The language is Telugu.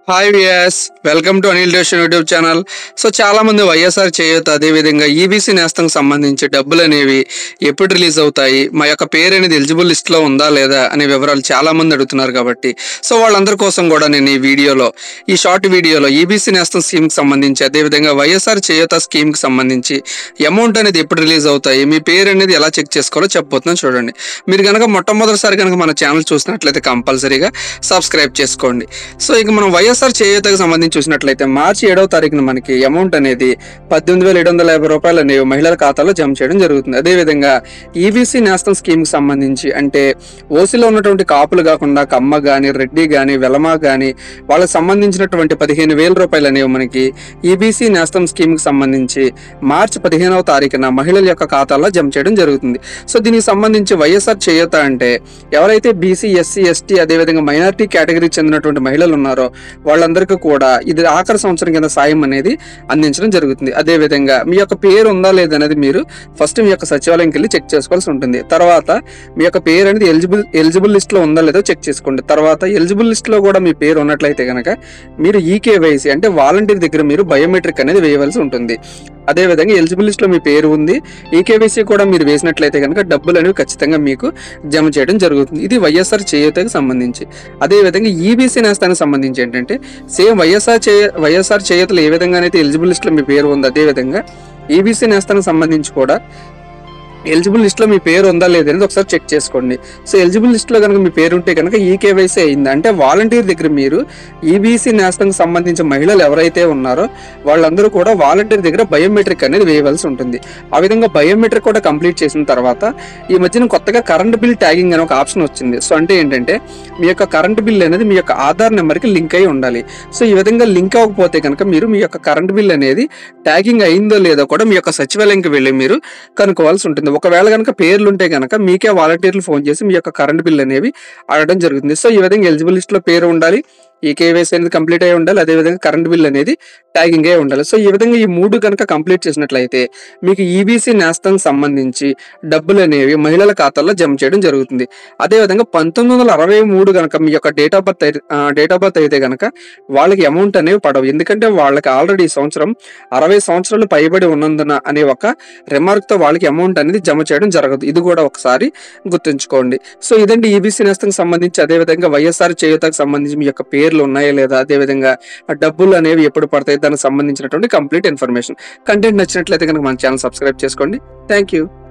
hi viewers welcome to Anil డేషన్ యూట్యూబ్ ఛానల్ సో చాలా మంది వైఎస్ఆర్ చేయొద్దు అదేవిధంగా ఈబీసీ నేస్తంకి సంబంధించి డబ్బులు అనేవి ఎప్పుడు రిలీజ్ అవుతాయి మా యొక్క పేరు అనేది ఎలిజిబుల్ లిస్ట్లో ఉందా లేదా అనే వివరాలు చాలా మంది అడుగుతున్నారు కాబట్టి సో వాళ్ళందరి కోసం కూడా నేను ఈ వీడియోలో ఈ షార్ట్ వీడియోలో ఈబీసీ నేస్తం స్కీమ్కి సంబంధించి అదేవిధంగా వైఎస్ఆర్ చేయొత స్కీమ్కి సంబంధించి అమౌంట్ అనేది ఎప్పుడు రిలీజ్ అవుతాయి మీ పేరు అనేది ఎలా చెక్ చేసుకోవాలో చెప్పబోతున్నాను చూడండి మీరు కనుక మొట్టమొదటిసారి కనుక మన ఛానల్ చూసినట్లయితే కంపల్సరీగా సబ్స్క్రైబ్ చేసుకోండి సో ఇక మనం వైఎస్ఆర్ చేయూతకు సంబంధించి చూసినట్లయితే మార్చి ఏడవ తారీఖున మనకి అమౌంట్ అనేది పద్దెనిమిది వేల ఏడు వందల యాభై రూపాయలు అనేవి మహిళల ఖాతాలో జమ చేయడం జరుగుతుంది అదేవిధంగా ఈబీసీ నేస్తం స్కీమ్కి సంబంధించి అంటే ఓసీలో ఉన్నటువంటి కాపులు కాకుండా కమ్మ కానీ రెడ్డి కానీ వెలమ కానీ వాళ్ళకి సంబంధించినటువంటి పదిహేను వేల రూపాయలు అనేవి మనకి ఈబీసీ నేస్తం స్కీమ్కి సంబంధించి మార్చి పదిహేనవ తారీఖున మహిళల యొక్క ఖాతాల్లో జమ చేయడం జరుగుతుంది సో దీనికి సంబంధించి వైఎస్ఆర్ చేయూత అంటే ఎవరైతే బీసీ ఎస్సీ ఎస్టీ అదేవిధంగా మైనారిటీ కేటగిరీకి చెందినటువంటి మహిళలు ఉన్నారో వాళ్ళందరికీ కూడా ఇది ఆఖరి సంవత్సరం కింద సాయం అనేది అందించడం జరుగుతుంది అదేవిధంగా మీ యొక్క పేరు ఉందా లేదనేది మీరు ఫస్ట్ మీ యొక్క సచివాలయంకి వెళ్ళి చెక్ చేసుకోవాల్సి ఉంటుంది తర్వాత మీ యొక్క పేరు అనేది ఎలిజిబుల్ ఎలిజిబుల్ లిస్ట్లో ఉందా లేదో చెక్ చేసుకోండి తర్వాత ఎలిజిబుల్ లిస్ట్లో కూడా మీ పేరు ఉన్నట్లయితే కనుక మీరు ఈకేవైసీ అంటే వాలంటీర్ దగ్గర మీరు బయోమెట్రిక్ అనేది వేయవలసి ఉంటుంది అదేవిధంగా ఎలిజిబుల్ లిస్ట్లో మీ పేరు ఉంది ఈకేవైసీ కూడా మీరు వేసినట్లయితే కనుక డబ్బులు అనేవి ఖచ్చితంగా మీకు జమ చేయడం జరుగుతుంది ఇది వైఎస్ఆర్ చేయూతకి సంబంధించి అదేవిధంగా ఈబీసీ నేస్తానికి సంబంధించి ఏంటంటే సేమ్ వైఎస్ఆర్ చే వైఎస్ఆర్ చేయూతలు ఏ విధంగా అయితే ఎలిజిబుల్ లిస్ట్లో మీ పేరు ఉంది అదేవిధంగా ఈబీసీ నేస్తానికి సంబంధించి కూడా ఎలిజిబుల్ లిస్ట్లో మీ పేరు ఉందా లేదనేది ఒకసారి చెక్ చేసుకోండి సో ఎలిజిబుల్ లిస్ట్లో కనుక మీ పేరు ఉంటే కనుక ఈ కేవైసీ అయింది అంటే వాలంటీర్ దగ్గర మీరు ఈబీసీ నేస్తంకి సంబంధించిన మహిళలు ఎవరైతే ఉన్నారో వాళ్ళందరూ కూడా వాలంటీర్ దగ్గర బయోమెట్రిక్ అనేది వేయవలసి ఉంటుంది ఆ విధంగా బయోమెట్రిక్ కూడా కంప్లీట్ చేసిన తర్వాత ఈ మధ్యన కొత్తగా కరెంట్ బిల్ ట్యాగింగ్ అనే ఒక ఆప్షన్ వచ్చింది సో అంటే ఏంటంటే మీ యొక్క కరెంట్ బిల్ అనేది మీ యొక్క ఆధార్ నెంబర్కి లింక్ అయి ఉండాలి సో ఈ విధంగా లింక్ అవ్వకపోతే కనుక మీరు మీ యొక్క కరెంట్ బిల్ అనేది ట్యాగింగ్ అయిందో లేదో కూడా మీ యొక్క సచివాలయంకి వెళ్ళి మీరు కనుక్కోవాల్సి ఉంటుంది ఒకవేళ కనుక పేర్లు ఉంటే కనుక మీకే వాలంటీర్లు ఫోన్ చేసి మీ యొక్క కరెంట్ బిల్ అనేవి అడగడం జరుగుతుంది సో ఈ విధంగా ఎలిజిబుల్ లిస్ట్లో పేరు ఉండాలి ఈ కేవైసీ అనేది కంప్లీట్ అయి ఉండాలి అదేవిధంగా కరెంట్ బిల్ అనేది ట్యాగింగ్ అయి ఉండాలి సో ఈ విధంగా ఈ మూడు కనుక కంప్లీట్ చేసినట్లయితే మీకు ఈబీసీ నేస్తం సంబంధించి డబ్బులు అనేవి మహిళల ఖాతాల్లో జమ చేయడం జరుగుతుంది అదేవిధంగా పంతొమ్మిది వందల అరవై మూడు కనుక మీ యొక్క డేట్ ఆఫ్ బర్త్ అయితే డేట్ ఆఫ్ బర్త్ అయితే కనుక వాళ్ళకి అమౌంట్ అనేవి పడవు ఎందుకంటే వాళ్ళకి ఆల్రెడీ ఈ సంవత్సరం అరవై సంవత్సరాలు పైబడి ఉన్నందున అనే ఒక రిమార్క్ తో వాళ్ళకి అమౌంట్ అనేది జమ చేయడం జరగదు ఇది కూడా ఒకసారి గుర్తుంచుకోండి సో ఇదండి ఈబీసీ నేస్తం సంబంధించి అదేవిధంగా వైఎస్ఆర్ చేయూతకు సంబంధించి మీ యొక్క పేర్లు ఉన్నాయా లేదా అదేవిధంగా ఆ డబ్బులు అనేవి ఎప్పుడు పడతాయి దానికి సంబంధించినటువంటి కంప్లీట్ ఇన్ఫర్మేషన్ కంటెంట్ నచ్చినట్లయితే కనుక మన ఛానల్ సబ్స్క్రైబ్ చేసుకోండి థ్యాంక్ యూ